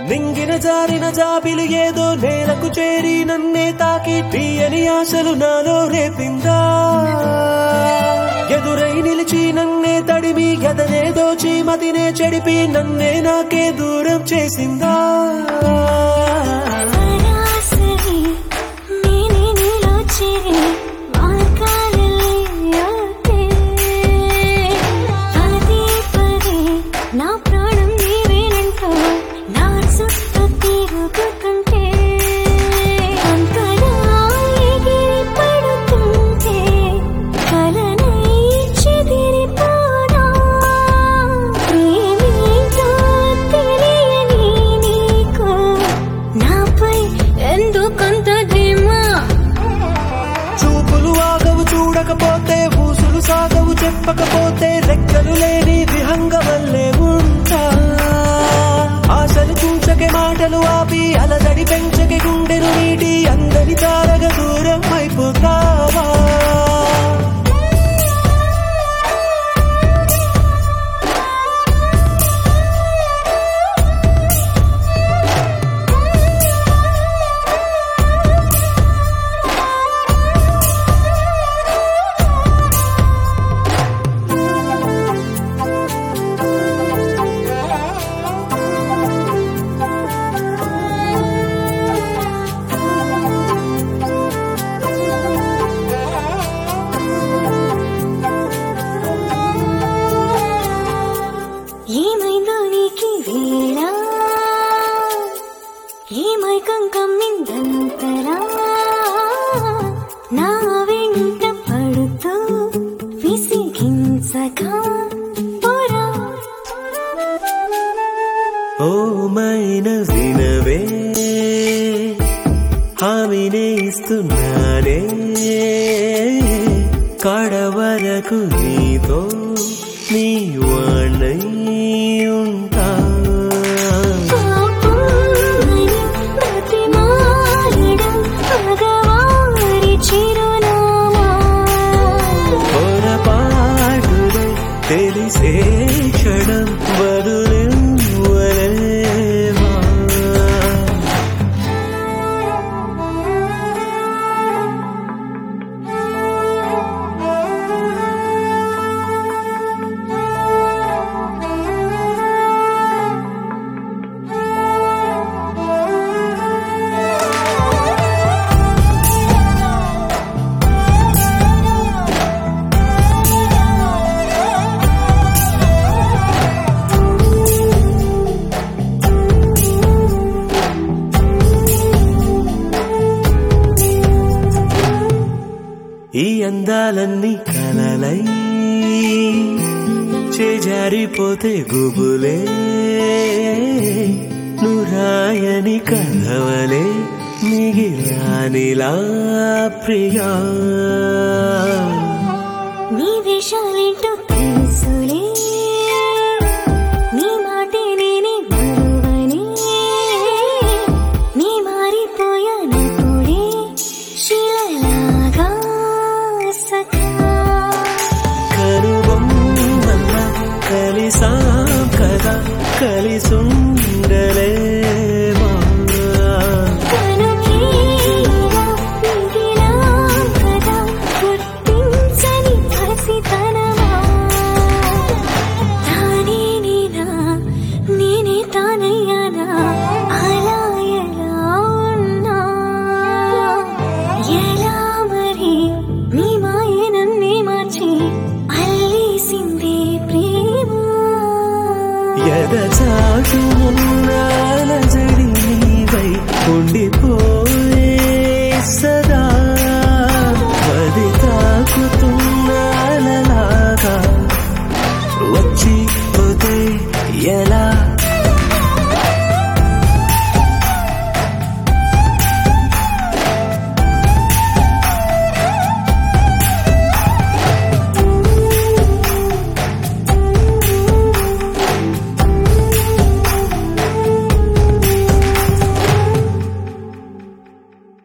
నింగిన జారిన జాబిలు ఏదో నేలకు చేరి నన్నే తాకి తీయని ఆశలు నాలో రేపిందా ఎదురై నిలిచి నన్నే తడిమి ఎదనే దోచి మదినే చెడిపి నన్నే నాకే దూరం చేసిందా సరాసరి నేనే నీలో చేరి మార్గాలే ఆటే. పదే పదే నా ప్రాణం నీవేనంటూ నా చుట్టూ తిరుగుతుంటే అంతలా ఎగిరి పడుతుంటే కలనై చెదిరిపోనా ప్రేమేంటో తెలియని నీకు నాపై ఎందుకంత ధీమా చూపులు ఆగవు చూడకపోతే ఊసులు సాగవు చెప్పకపోతే రెక్కలు లేని విహంగ వల్లే ఉంటా ఆశలు చూచకే మాటలు ఆపి అలజడి పెంచకే గుండెను నీటి అందరి తారగ దూరం అయిపోతావా ఏమైందో నీకి వేళ ఏమైకం కమ్మిందంతరా నా వెంట పడుతూ విసిగించగా పోరా ఓ మైన వినవే హామీనే ఇస్తున్నానే కడవరకు నీతో నీ వాణ్ణై ఉంటా పాపమని బ్రతిమాలడం మగవారి చిరునామా పొరపాటులో తెలిసే క్షణం బదులివ్వలేవా ఈ అందాలన్నీ కలలై చేజారిపోతే గుబులే నురాయని కలవలే మిగిలానిలా ప్రియా నీ వేషాలేంటో తెలుసులే నీ మాటే నేనే మరువని నీ మారిపోయానప్పుడే శిలలాగా సఖా కరుబొమ్మల్ల కలిసాం కదా కలిసుండలేమా తనుకేలా మిగిలాం కదా గుర్తించని పసితనమా తానే నేనా నేనే తానయ్యానా అలా ఎలా ఉన్నా ఎలా మరి నీ మాయే నన్నే మార్చి అల్లేసిందే ప్రేమ ఎదచాటు ఉన్నాల జడి నీవై ఉండిపోయే సదా పది తాకుత